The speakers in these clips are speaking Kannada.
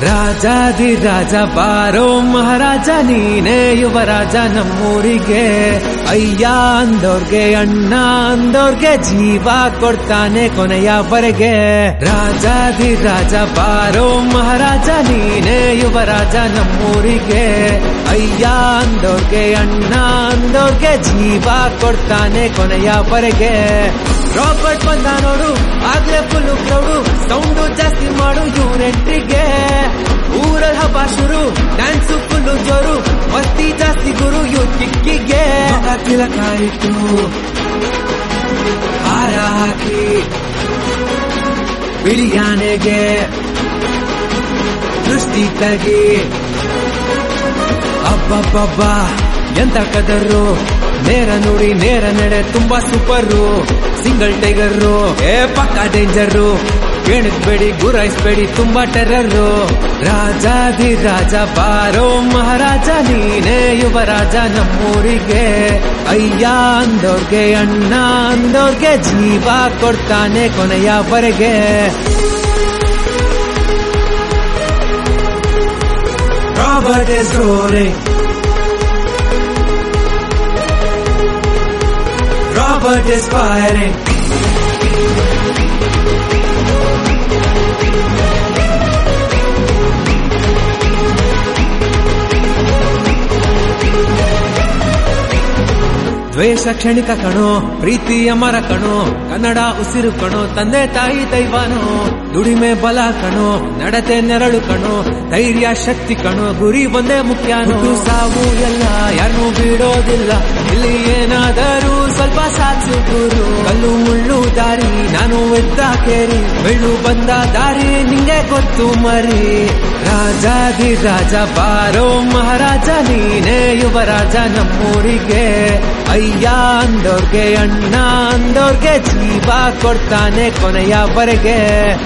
ರಾಜಾದಿ ರಾಜ ಬಾರೋ ಮಹಾರಾಜ ನೀನೇ ಯುವರಾಜ ನಮ್ಮೂರಿಗೆ ಅಯ್ಯ ಅಂದೋರ್ಗೆ ಅಣ್ಣ ಅಂದೋರ್ಗೆ ಜೀವ ಕೊಡ್ತಾನೆ ಕೊನೆಯವರೆಗೆ ರಾಜಾದಿ ರಾಜ ಬಾರೋ ಮಹಾರಾಜ ನೀನೇ ಯುವರಾಜ ನಮ್ಮೂರಿಗೆ ಅಯ್ಯ ಅಂದೋರ್ಗೆ ಅಣ್ಣ ಅಂದೋರ್ಗೆ ಜೀವ ಕೊಡ್ತಾನೆ ಕೊನೆಯವರೆಗೆ ರಾಬರ್ಟ್ ಬಂದ ನೋಡು ಆಗ್ಲೇ ಫುಲ್ ಕ್ರೌಡು ಸೌಂಡು ಜಾಸ್ತಿ ಮಾಡು ಇವ್ರೆಂಟ್ರಿಗೆ ಊರಲ್ಲಿ ಹಬ್ಬ ಶುರು ಡ್ಯಾನ್ಸು ಫುಲ್ಲು ಜೋರು ಮಸ್ತಿ ಜಾಸ್ತಿ ಗುರು ಇವ್ರ ಕಿಕ್ಕಿಗೆ ತಿಲಕ ಇಟ್ಟು ಹಾರ ಹಾಕಿ ಬಿಳಿಯಾನೆಗೆ ದೃಷ್ಟಿ ತಗಿ ಅಬ್ಬಬ್ಬಬ್ಬ ಎಂತ ಕದರು ನೇರ ನುಡಿ ನೇರ ನಡೆ ತುಂಬಾ ಸೂಪರು ಸಿಂಗಲ್ ಟೈಗರು ಏ ಪಕ್ಕ ಡೇಂಜರು ಕೇಳಿಸ್ಬೇಡಿ ಗುರಾಯಿಸ್ಬೇಡಿ ತುಂಬಾ ಟೆರರು ರಾಜಾದಿ ರಾಜ ಬಾರೋ ಮಹಾರಾಜ ನೀನೇ ಯುವರಾಜ ನಮ್ಮೂರಿಗೆ ಅಯ್ಯ ಅಂದೋರ್ಗೆ ಅಣ್ಣ ಅಂದೋರ್ಗೆ ಜೀವ ಕೊಡ್ತಾನೆ ಕೊನೆಯವರೆಗೆ Robert is rolling. Robert is firing. ದ್ವೇಷ ಕ್ಷಣಿಕ ಕಣೋ ಪ್ರೀತಿಯ ಮರ ಕಣೋ ಕನ್ನಡ ಉಸಿರು ಕಣೋ ತಂದೆ ತಾಯಿ ದೈವನೋ ದುಡಿಮೆ ಬಲ ಕಣೋ ನಡತೆ ನೆರಳು ಕಣೋ ಧೈರ್ಯ ಶಕ್ತಿ ಕಣೋ ಗುರಿ ಒಂದೇ ಮುಖ್ಯನೋ ಸಾವು ಎಲ್ಲ ಯಾರನ್ನೂ ಬಿಡೋದಿಲ್ಲ ಇಲ್ಲಿ ಏನಾದರೂ ಸ್ವಲ್ಪ ಸಾಧಿಸು ಗುರು ಕಲ್ಲು ಮುಳ್ಳು ದಾರಿ ನಾನು ಎದ್ದ ಕೇರಿ ಬೆಳ್ಳು ಬಂದ ದಾರಿ ನಿಂಗೆ ಗೊತ್ತು ಮರಿ ರಾಜಾದಿ ರಾಜ ಬಾರೋ ಮಹಾರಾಜ ನೀನೇ ಯುವರಾಜ ನಮ್ಮೂರಿಗೆ ಅಯ್ಯ ಅಂದೋರ್ಗೆ ಅಣ್ಣ ಅಂದೋರ್ಗೆ ಜೀವ ಕೊಡ್ತಾನೆ ಕೊನೆಯವರೆಗೆ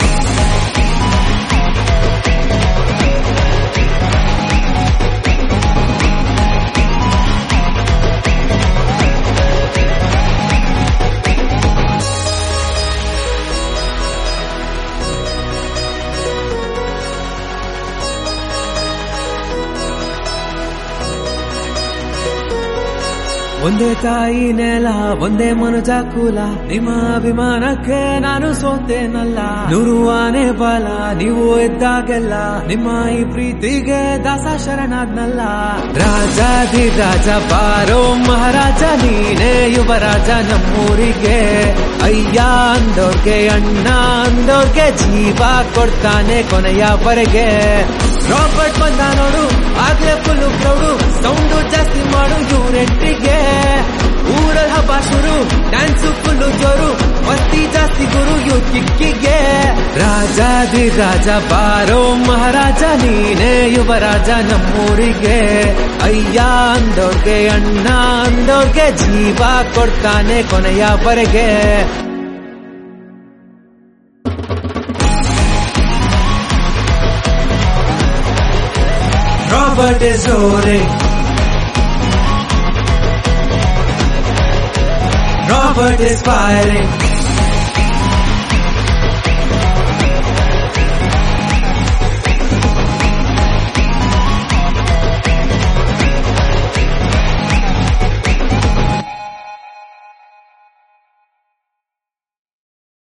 ಒಂದೇ ತಾಯಿ ನೆಲ ಒಂದೇ ಮನುಜ ಕುಲ ನಿಮ್ಮ ಅಭಿಮಾನಕ್ಕೆ ನಾನು ಸೋತೇನಲ್ಲ ನೂರು ಆನೆ ಬಲ ನೀವು ಇದ್ದಾಗೆಲ್ಲ ನಿಮ್ಮ ಈ ಪ್ರೀತಿಗೆ ದಾಸ ಶರಣಾದ್ನಲ್ಲ ರಾಜಾದಿ ರಾಜ ಬಾರೋ ಮಹಾರಾಜ ನೀನೇ ಯುವರಾಜ ನಮ್ಮೂರಿಗೆ ಅಯ್ಯ ಅಂದೋರ್ಗೆ ಅಣ್ಣ ಅಂದೋರ್ಗೆ ಜೀವ ಕೊಡ್ತಾನೆ ಕೊನೆಯವರೆಗೆ ರಾಬರ್ಟ್ ಬಂದ ನೋಡು ಆಗ್ಲೇ ಫುಲ್ ಕ್ರೌಡು ಸೌಂಡು ಜಾಸ್ತಿ ಮಾಡು ಇವ್ರೆಂಟ್ರಿಗೆ ಊರಲ್ಲಿ ಹಬ್ಬ ಶುರು ಡ್ಯಾನ್ಸು ಫುಲ್ಲು ಜೋರು ಮಸ್ತಿ ಜಾಸ್ತಿ ಗುರು ಇವ್ರ ಕಿಕ್ಕಿಗೆ ರಾಜಾದಿ ರಾಜ ಬಾರೋ ಮಹಾರಾಜ ನೀನೇ ಯುವರಾಜ ನಮ್ಮೂರಿಗೆ ಅಯ್ಯ ಅಂದೋರ್ಗೆ ಅಣ್ಣ ಅಂದೋರ್ಗೆ ಜೀವ ಕೊಡ್ತಾನೆ ಕೊನೆಯವರೆಗೆ Robert is rolling. Robert is firing.